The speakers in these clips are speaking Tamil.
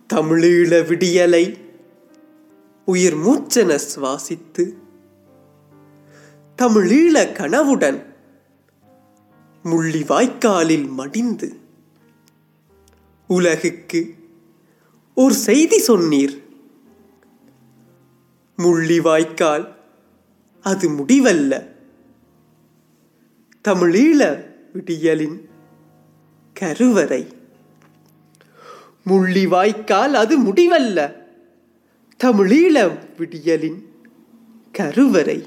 தமிழீழ விடியலை உயிர் மூச்சென சுவாசித்து தமிழீழ கனவுடன் முள்ளி வாய்க்காலில் மடிந்து உலகுக்கு ஒரு செய்தி சொன்னீர் முள்ளி வாய்க்கால் அது முடிவல்ல தமிழீழ விடியலின் கருவறை முள்ளி வாய்க்கால் அது முடிவல்ல தமிழீழ விடியலின் கருவறை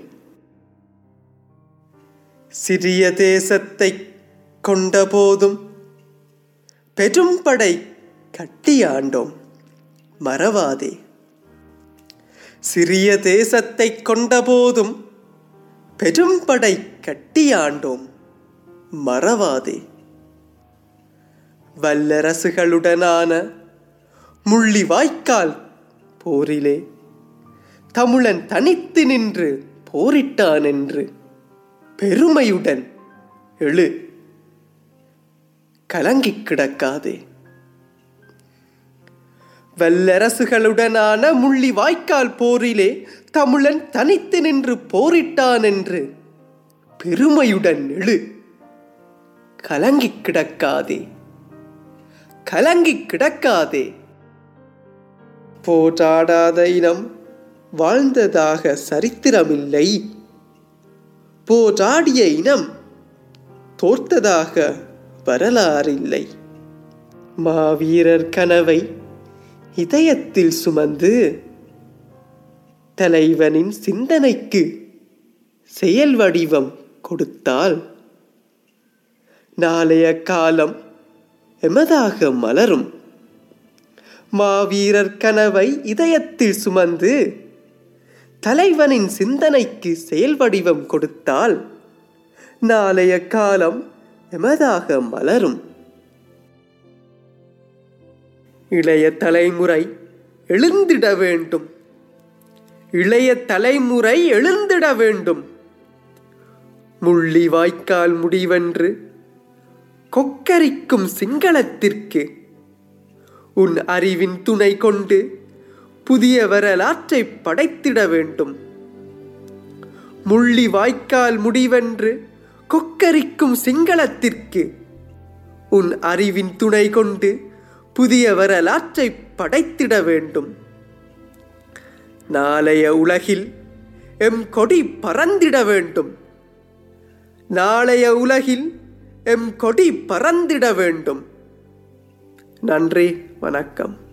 சிறிய தேசத்தை கொண்டபோதும் பெரும் படை கட்டியாண்டோம் மறவாதே சிறிய தேசத்தை கொண்டபோதும் பெரும் படை கட்டியாண்டோம் மறவாதே வல்லரசுகளுடனான முள்ளி வாய்க்கால் போரிலே தமிழன் தனித்து நின்று போரிட்டான் என்று பெருமையுடன் எழு கலங்கிக் கிடக்காதே வல்லரசுகளுடனான முள்ளி வாய்க்கால் போரிலே தமிழன் தனித்து நின்று போரிட்டான் என்று பெருமையுடன் எழு கலங்கிக் கிடக்காதே கலங்கிக் கிடக்காதே போராடாத இனம் வாழ்ந்ததாக சரித்திரமில்லை போராடிய இனம் தோர்த்ததாக வரலாறில்லை மாவீரர் கனவை இதயத்தில் சுமந்து தலைவனின் சிந்தனைக்கு செயல் வடிவம் கொடுத்தால் நாளைய காலம் எமதாக மலரும் மாவீரர் கனவை இதயத்தில் சுமந்து தலைவனின் சிந்தனைக்கு செயல் வடிவம் கொடுத்தால் நாளைய காலம் எமதாக மலரும் இளைய தலைமுறை எழுந்திட வேண்டும் இளைய தலைமுறை எழுந்திட வேண்டும் முள்ளி வாய்க்கால் முடிவென்று கொக்கரிக்கும் சிங்களத்திற்கு உன் அறிவின் துணை கொண்டு புதிய வரலாற்றை படைத்திட வேண்டும் முள்ளி வாய்க்கால் முடிவென்று கொக்கரிக்கும் சிங்களத்திற்கு உன் அறிவின் துணை கொண்டு புதிய வரலாற்றை படைத்திட வேண்டும் நாளைய உலகில் எம் கொடி பறந்திட வேண்டும் நாளைய உலகில் எம் கொடி பறந்திட வேண்டும் நன்றி வணக்கம்